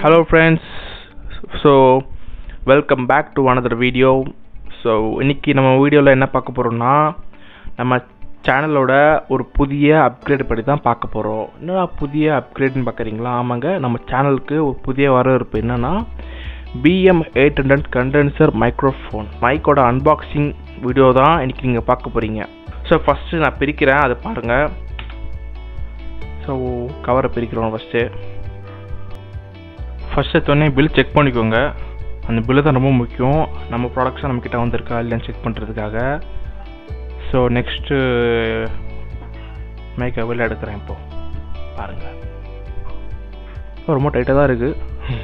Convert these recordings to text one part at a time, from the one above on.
hello friends so welcome back to another video so இன்னைக்கு நம்ம வீடியோவில் என்ன பார்க்க போகிறோம்னா நம்ம சேனலோட ஒரு புதிய அப்கிரேட் படி தான் பார்க்க போகிறோம் என்னடா புதிய அப்கிரேட்னு பார்க்குறீங்களா ஆமாங்க நம்ம சேனலுக்கு ஒரு புதிய வரவேற்பு என்னென்னா BM eight hundred condenser microphone மைக்கோட அன்பாக்சிங் வீடியோ தான் இன்னைக்கு நீங்கள் பார்க்க போகிறீங்க ஸோ ஃபஸ்ட்டு நான் பிரிக்கிறேன் அதை பாருங்கள் ஸோ கவரை பிரிக்கிறோம் ஃபஸ்ட்டு ஃபஸ்ட் எடுத்தோடனே பில் செக் பண்ணிக்கோங்க அந்த பில்லு தான் ரொம்ப முக்கியம் நம்ம ப்ராடக்ட்ஸாக நம்மக்கிட்ட வந்திருக்கா இல்லைன்னு செக் பண்ணுறதுக்காக ஸோ நெக்ஸ்ட்டு மேக்கப் வெளில எடுக்கிறேன் இப்போது பாருங்கள் ரொம்ப டைட்டாக தான் இருக்குது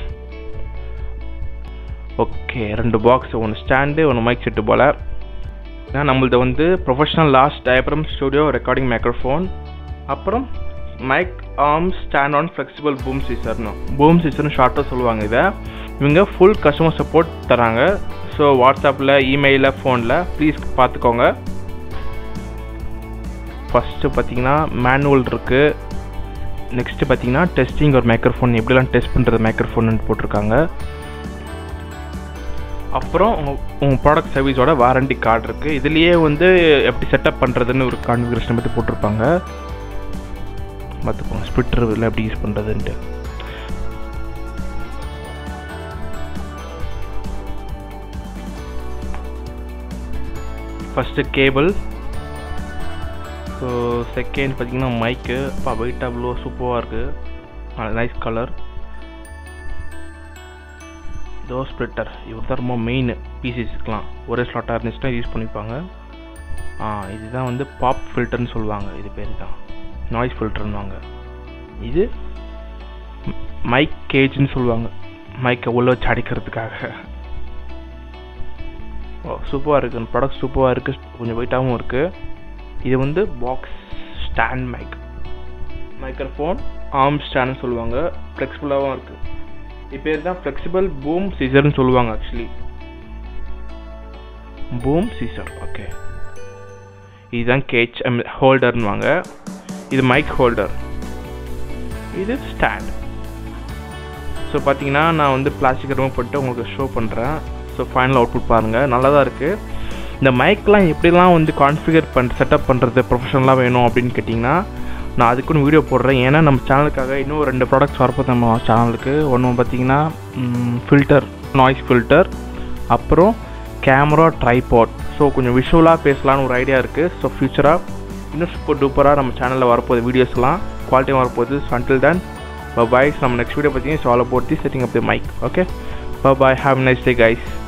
ஓகே ரெண்டு பாக்ஸ் ஒன்று ஸ்டாண்டு ஒன்று மைக் செட்டு போல் ஏன்னா நம்மளது வந்து professional last diaphragm studio recording microphone அப்புறம் mic arm stand and flexible boom சீசர்னு பூம் சீசர்னு ஷார்ட்டாக சொல்லுவாங்க இதை இவங்க ஃபுல் கஸ்டமர் சப்போர்ட் தராங்க ஸோ வாட்ஸ்அப்பில் இமெயிலில் ஃபோனில் ப்ளீஸ் பார்த்துக்கோங்க ஃபஸ்ட்டு பார்த்தீங்கன்னா மேனுவல் இருக்குது நெக்ஸ்ட்டு பார்த்தீங்கன்னா டெஸ்டிங் ஒரு மைக்ரோஃபோன் எப்படிலாம் டெஸ்ட் பண்ணுறது மைக்ரோஃபோன் போட்டிருக்காங்க அப்புறம் உங்கள் உங்கள் ப்ராடக்ட் சர்வீஸோட வாரண்டி கார்டு இருக்குது இதுலேயே வந்து எப்படி செட்டப் பண்ணுறதுன்னு ஒரு கான்ஃபிகரேஷன் பற்றி போட்டிருப்பாங்க பார்த்துக்கோங்க ஸ்பிட்டர் இல்லை எப்படி யூஸ் பண்ணுறதுன்ட்டு ஃபஸ்ட்டு கேபிள் ஸோ செகண்ட் பார்த்தீங்கன்னா மைக்கு அப்பா வெயிட் அவ்வளோ சூப்பராக இருக்குது நைஸ் கலர் டோ ஸ்ப்ளிட்டர் இவர் தான் ரொம்ப மெயின் பிசிஸ்க்கெலாம் ஒரே ஸ்லாட்டாக இருந்துச்சுன்னா யூஸ் பண்ணிப்பாங்க ஆ இதுதான் வந்து பாப் ஃபில்டர்னு சொல்லுவாங்க இது பேர் தான் நாய்ஸ் ஃபில்டர்னுவாங்க இது மைக் கேஜ்னு சொல்லுவாங்க மைக்கை உள்ள வச்சு அடிக்கிறதுக்காக ஓ சூப்பராக இருக்குது ப்ராடக்ட் சூப்பராக இருக்குது கொஞ்சம் வெயிட்டாகவும் இருக்குது இது வந்து box stand mic microphone arm ஸ்டாண்ட்னு சொல்லுவாங்க ஃப்ளெக்சிபிளாகவும் இருக்குது இது பேர் தான் ஃப்ளெக்சிபிள் பூம் சீசர்னு சொல்லுவாங்க ஆக்சுவலி பூம் சீசர் ஓகே இதுதான் கேச் ஹோல்டர்னுவாங்க இது மைக் ஹோல்டர் இது ஸ்டாண்ட் ஸோ பார்த்தீங்கன்னா நான் வந்து பிளாஸ்டிக் ரிமூவ் பண்ணிட்டு உங்களுக்கு ஷோ பண்ணுறேன் ஸோ ஃபைனல் அவுட்புட் பாருங்கள் நல்லா தான் இருக்குது இந்த மைக்லாம் எப்படிலாம் வந்து கான்ஃபிகர் பண்ண செட்டப் பண்ணுறது ப்ரொஃபஷனலாக வேணும் அப்படின்னு கேட்டிங்கன்னா நான் அதுக்குன்னு வீடியோ போடுறேன் ஏன்னா நம்ம சேனலுக்காக இன்னும் ரெண்டு ப்ராடக்ட்ஸ் வரப்போ நம்ம சேனலுக்கு ஒன்று பார்த்தீங்கன்னா ஃபில்டர் நாய்ஸ் ஃபில்டர் அப்புறம் கேமரா ட்ரைபாட் ஸோ கொஞ்சம் விஷுவலாக பேசலான்னு ஒரு ஐடியா இருக்குது ஸோ ஃப்யூச்சராக இன்னும் சூப்பர் டூப்பராக நம்ம சேனலில் வரப்போகுது வீடியோஸ்லாம் குவாலிட்டியாக வரப்போகுது ஸோ அன்டில் தென் பாய் நம்ம நெக்ஸ்ட் வீடியோ பார்த்தீங்கன்னா so all about the setting up the mic okay bye have nice day guys